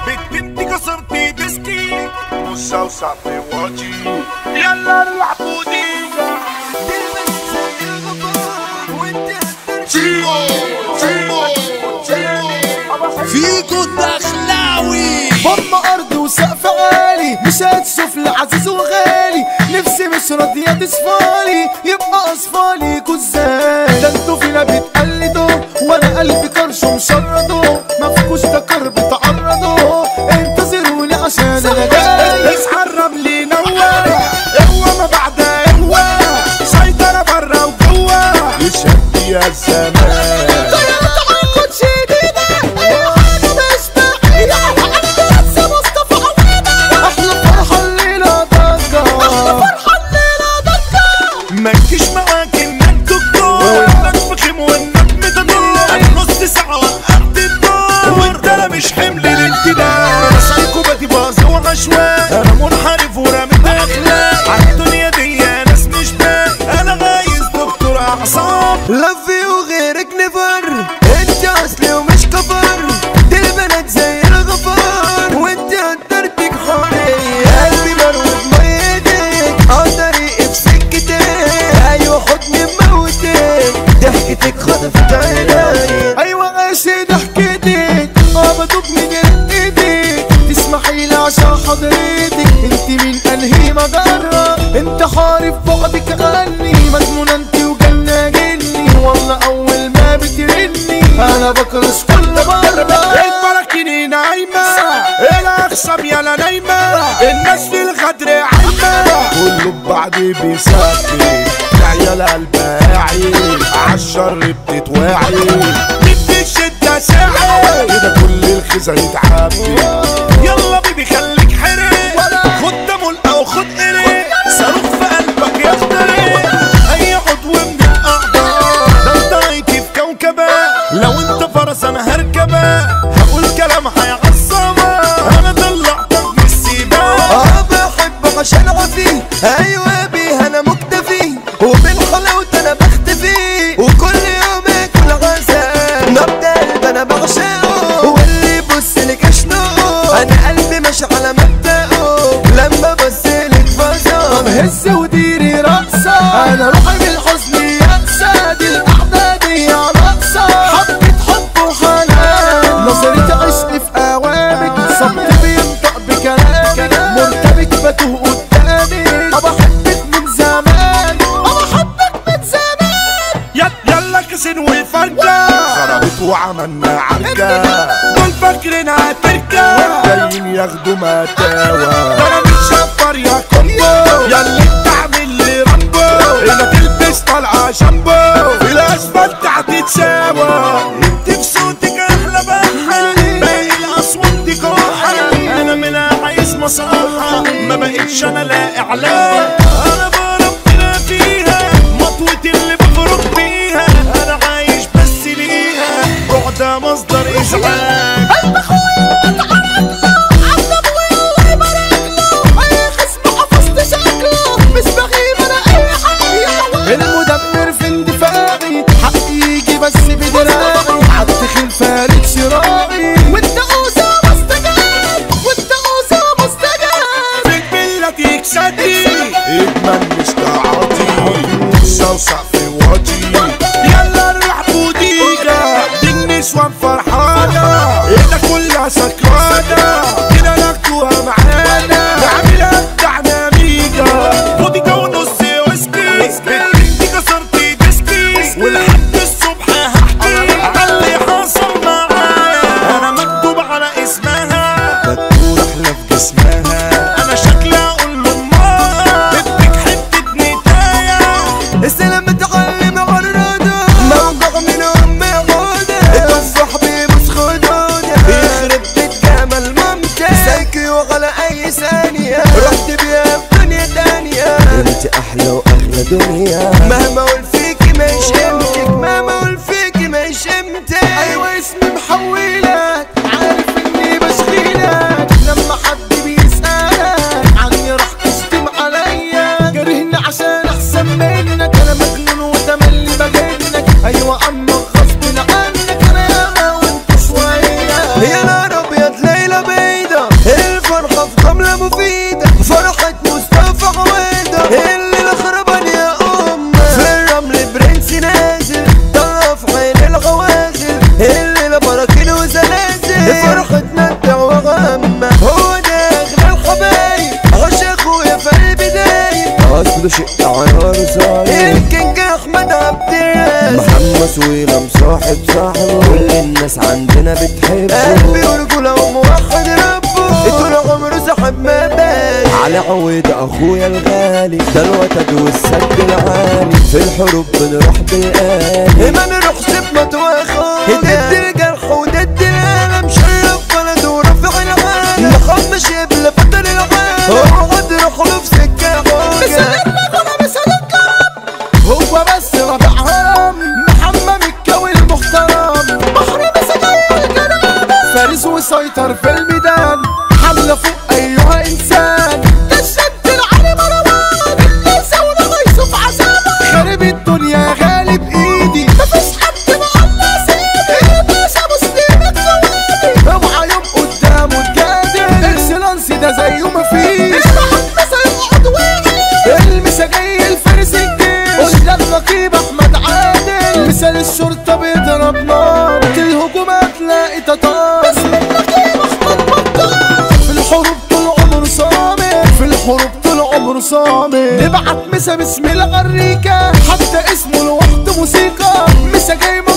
بنت بنتي كسرتي ديسكي وصوصع في وجهي يلا نروح بوديجا تيمو تيمو تيمو فيكو الدخلاوي هم ارض وسقف عالي مش هتشوف لعزيز وغالي نفسي مش راضية تصفالي يبقى اصفالي يكون ازاي ده انتوا فينا بتقلدوا وانا قلبي كرش ومشرده مفكوش ده كرب تعرضوا انتظروني عشان انا جاي اصحى الرمل ينور قوة ما بعدها قوة سيطرة برا وجوه يشهد يا الزمان احلى فرحة الليلة ضجة ما تجيش معاك انك دكتور وانك فخم وانك متدور انا نص ساعة وقفت الدور وانت لا مش حمل الانتداب انا سايكوباتي باظ وعشوائي انا منحرف ورامي اخلاق على الدنيا دي ناس مش باقي انا عايز دكتور اعصاب لفي وغيرك نفر انت اصلي ومش كفر دي البنات زي الغفار وانت قدرتك حرية قلبي مرود ميتك قدري في سكتك ايوه حضني موتك ضحكتك خطفت عيني ايوه عاشي ضحكتك اه بدوب من ايدك تسمحي لي عشان حضرتك انت من انهي مجرة انت حارف بعدك عني مجنونة انت وجنة جني والله اول ما بترني انا بكرش كل مرة البراكين نايمة الاخصم يلا نايمة الناس في الغدر عايمة كله ببعض بيسافر العيال الباعي عالشر بتتواعي بدي الشدة ساعة كده كل الخزة يتعبي يلا بيبي خليك حرق خد دمل او خد قرق صاروخ في قلبك يخترق اي عضو من الاعضاء ده انت عايتي في كوكبة لو انت فرس انا هركبة هقول كلام هيعصبك انا طلعتك من السباق اه بحب عشان عفي ايوه بيها انا مكتفي وبالحلاوة انا بختفي وكل يوم اكل غزال نبض قلب انا بعشقه واللي يبص لك اشنقه انا قلبي ماشي على مبدأه لما بص لك فزع هز وديري رقصة انا روحي بالحزن ينسى دي القعدة دي رقصة حبة حب وحنان نظرة عشق في اوامك صمت بينطق بكلامك مرتبك بتوه قدامك ابى احبك من زمان ابى احبك من زمان يل- يلا كسن وفرجة خربت وعملنا عركة دول فاكرين هتركب جايين ياخدوا متاوى انا متشفر يا كومبو ياللي بتعمل لي رامبو هنا تلبس طلعه شامبو في الاسفلت هتتساوى انت في صوتك احلى بحر باقي الاصوات دي كحل انا منها عايز مصلحه ما بقتش انا لا اعلان انا بربنا فيها مطوتي اللي بفرق بيها انا عايش بس ليها بعدها مصدر ازعاج المدمر في اندفاعي حقي يجي بس بدراعي عالتخين فارد شراعي وانت اسامه مستجاب وانت اسامه مستجاب في البلة تكسدي ادمان مش تعاطي صوصع في وجهي يلا نروح بوديجا دي النسوان فرحانة ايدك كلها سكرانة كده ناخدوها معانا نعملها بتاعنا ميجا بوديجا ونص ويسكي بنتي كسرتي ديسكي ولحد الصبح هحكي على اللي حصل معايا انا مكتوب على اسمها دكتور احلى في جسمها انا شكلي اقول لامها بدك حتة نتاية السلام متعلم عرضه موقع من ام عوده التفاح بيبص خدوده يخرب بيت جمال ممتع سايكي وغلا اي ثانية رحت بيها في دنيا تانية انت احلى واغلى دنيا مهما اقول فيكي ما يشمتك مهما اقول فيكي ما يشمتك ايوه اسمي محولك عارف اني بشغيلك لما حد بيسألك عني راح تشتم عليا كرهني عشان احسن منك انا مجنون وتملي بجنك ايوه عمك غصب عنك انا ياما وانت شويه يا نهار ابيض ليلى بيا بتحبه قلبي ورجولة وموحد ربه طول عمره صاحب مبادئ على عود اخويا الغالي ده الوتد والسد العالي في الحروب بنروح بالآلي ما نروحش بمطوى اخويا ضد الجرح وضد الالم شرف بلد ورفع العالم نخاف مش يبلى فتر العالم اقعد روح له في سكة حوجة هو بس ربع هرم محمد الكوي المحترم بحر مسجل الجنابة فارس وسيطر في الميدان حملة فوق أيها إنسان تشد العلي مروان الليسة ونغيص في عذابه خارب الدنيا غالب إيدي مفيش حد معلق سيدي الباشا مسلم الكوالي اوعى يوم قدامه تجادل اكسلانسي ده زيه مفيش المسا جاي الفارس الجيش قلنا النقيب احمد عادل مثال الشرطه بيضرب نار الهجوم هتلاقي تتار بس النقيب احمد بطال في الحروب طول عمره صامت في الحروب طول عمره صامت نبعت مسا باسم الغريكه حتى اسمه لوحده موسيقى مسا جاي